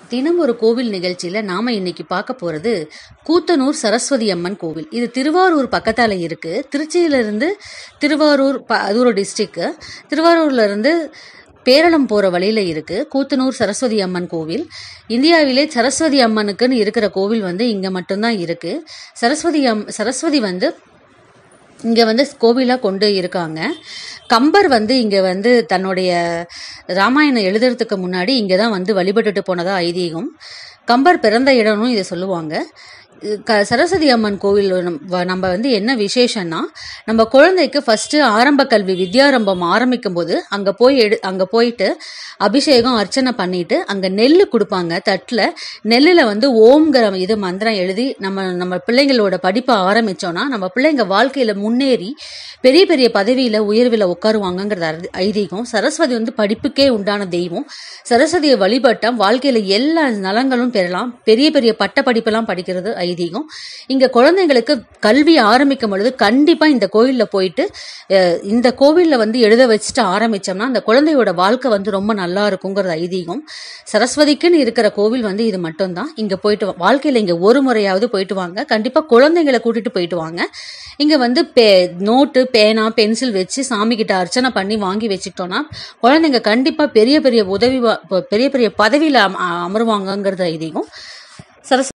தினம் ஒரு கோவில் நிகழ்ச்சியில் நாம் இன்னைக்கு பார்க்க போகிறது கூத்தனூர் சரஸ்வதி அம்மன் கோவில் இது திருவாரூர் பக்கத்தால் இருக்குது திருச்சியிலிருந்து திருவாரூர் ப அது ஒரு டிஸ்ட்ரிக்கு திருவாரூர்லேருந்து பேரளம் போகிற வழியில் இருக்குது கூத்தனூர் சரஸ்வதி அம்மன் கோவில் இந்தியாவிலே சரஸ்வதி அம்மனுக்குன்னு இருக்கிற கோவில் வந்து இங்கே மட்டும்தான் இருக்குது சரஸ்வதி அம் சரஸ்வதி வந்து இங்கே வந்து கோவிலாக கொண்டு இருக்காங்க கம்பர் வந்து இங்கே வந்து தன்னுடைய ராமாயணம் எழுதுறதுக்கு முன்னாடி இங்கே தான் வந்து வழிபட்டுட்டு போனதா ஐதீகம் கம்பர் பிறந்த இடம்னு இதை சொல்லுவாங்க க சரஸ்வதி அம்மன் கோவில் நம்ம நம்ம வந்து என்ன விசேஷம்னா நம்ம குழந்தைக்கு ஃபஸ்ட்டு ஆரம்ப கல்வி வித்யாரம்பம் ஆரம்பிக்கும் போது அங்கே போய் எடு அங்கே போயிட்டு அபிஷேகம் அர்ச்சனை பண்ணிட்டு அங்கே நெல் கொடுப்பாங்க தட்டில் நெல்லில் வந்து ஓம்ங்கிற இது மந்திரம் எழுதி நம்ம நம்ம பிள்ளைங்களோட படிப்பை ஆரம்பித்தோன்னா நம்ம பிள்ளைங்க வாழ்க்கையில் முன்னேறி பெரிய பெரிய பதவியில் உயர்வில் உட்காருவாங்கங்கிறது அரு- ஐதீகம் சரஸ்வதி வந்து படிப்புக்கே உண்டான தெய்வம் சரஸ்வதியை வழிபட்டால் வாழ்க்கையில் எல்லா நலங்களும் பெறலாம் பெரிய பெரிய பட்ட படிப்பெல்லாம் படிக்கிறது ஐதீகம் இங்கே குழந்தைங்களுக்கு கல்வி ஆரம்பிக்கும் பொழுது கண்டிப்பாக இந்த கோயிலில் போயிட்டு அஹ், இந்த கோவிலில் வந்து எழுத வச்சுட்டு ஆரம்பித்தோம்னா அந்த குழந்தையோட வாழ்க்கை வந்து ரொம்ப நல்லா இருக்குங்கிறது ஐதீகம் சரஸ்வதிக்குன்னு இருக்கிற கோவில் வந்து இது மட்டும்தான் இங்கே போயிட்டு வா- வாழ்க்கையில் இங்கே ஒரு முறையாவது போயிட்டு வாங்க கண்டிப்பாக குழந்தைங்களை கூட்டிட்டு போயிட்டு வாங்க இங்கே வந்து பே நோட்டு பேனா பென்சில் வச்சு சாமி கிட்ட அர்ச்சனை பண்ணி வாங்கி வச்சுக்கிட்டோன்னா குழந்தைங்க கண்டிப்பாக பெரிய பெரிய உதவி வா- பெரிய பெரிய பதவியில் அமருவாங்கங்கிறது ஐதீகம் சரஸ்